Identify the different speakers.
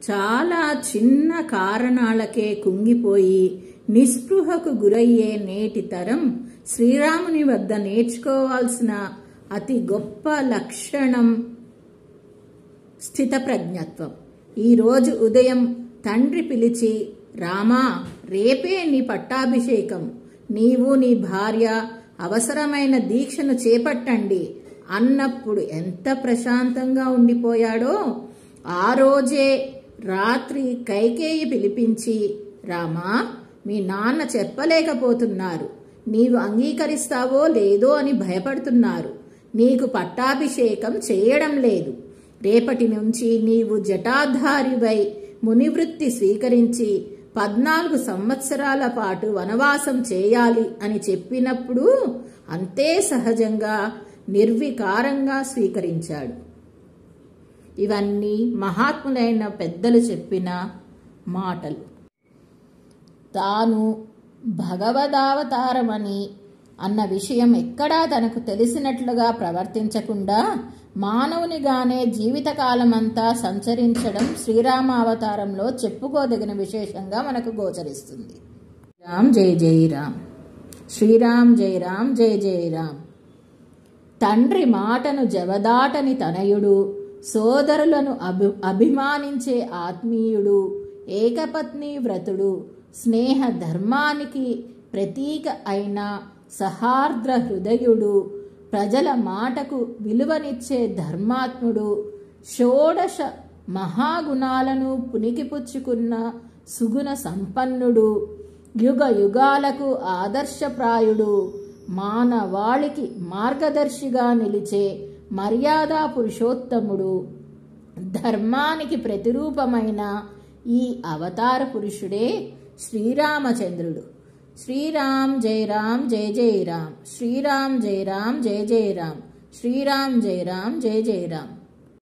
Speaker 1: చాలా చిన్న కారణాలకే కుంగిపోయి నిస్పృహకు గురయ్యే నేటి తరం శ్రీరాముని వద్ద నేర్చుకోవాల్సిన అతి గొప్ప లక్షణం స్థితప్రజ్ఞత్వం ఈరోజు ఉదయం తండ్రి పిలిచి రామా రేపే నీ పట్టాభిషేకం నీవు నీ భార్య అవసరమైన దీక్షను చేపట్టండి అన్నప్పుడు ఎంత ప్రశాంతంగా ఉండిపోయాడో ఆ రోజే రాత్రి కైకేయి పిలిపించి రామా మీ నాన్న చెప్పలేకపోతున్నారు నీవు అంగీకరిస్తావో లేదో అని భయపడుతున్నారు నీకు పట్టాభిషేకం చేయడం లేదు రేపటి నుంచి నీవు జటాధారివై మునివృత్తి స్వీకరించి పద్నాలుగు సంవత్సరాల పాటు వనవాసం చేయాలి అని చెప్పినప్పుడు అంతే సహజంగా నిర్వికారంగా స్వీకరించాడు ఇవన్నీ మహాత్ములైన పెద్దలు చెప్పిన మాటలు తాను భగవదావతారమని అన్న విషయం ఎక్కడా తనకు తెలిసినట్లుగా ప్రవర్తించకుండా మానవునిగానే జీవితకాలమంతా సంచరించడం శ్రీరామ అవతారంలో చెప్పుకోదగిన విశేషంగా మనకు గోచరిస్తుంది రామ్ జై జై రామ్ శ్రీరామ్ జై రామ్ జై జై రామ్ తండ్రి మాటను జవదాటని తనయుడు సోదరులను అభి అభిమానించే ఆత్మీయుడు ఏకపత్ని వ్రతుడు స్నేహ ధర్మానికి ప్రతీక అయిన సహార్ద్ర హృదయుడు ప్రజల మాటకు విలువనిచ్చే ధర్మాత్ముడు షోడశ మహాగుణాలను పునికిపుచ్చుకున్న సుగుణ సంపన్నుడు యుగ యుగాలకు ఆదర్శప్రాయుడు మానవాళికి మార్గదర్శిగా నిలిచే మర్యాదా పురుషోత్తముడు ధర్మానికి ప్రతిరూపమైన ఈ అవతార పురుషుడే శ్రీరామచంద్రుడు శ్రీరామ్ జై రామ్ జై జై రామ్ శ్రీరామ్ జై రామ్ జై జై రామ్ శ్రీరామ్ జై రామ్ జై జై రామ్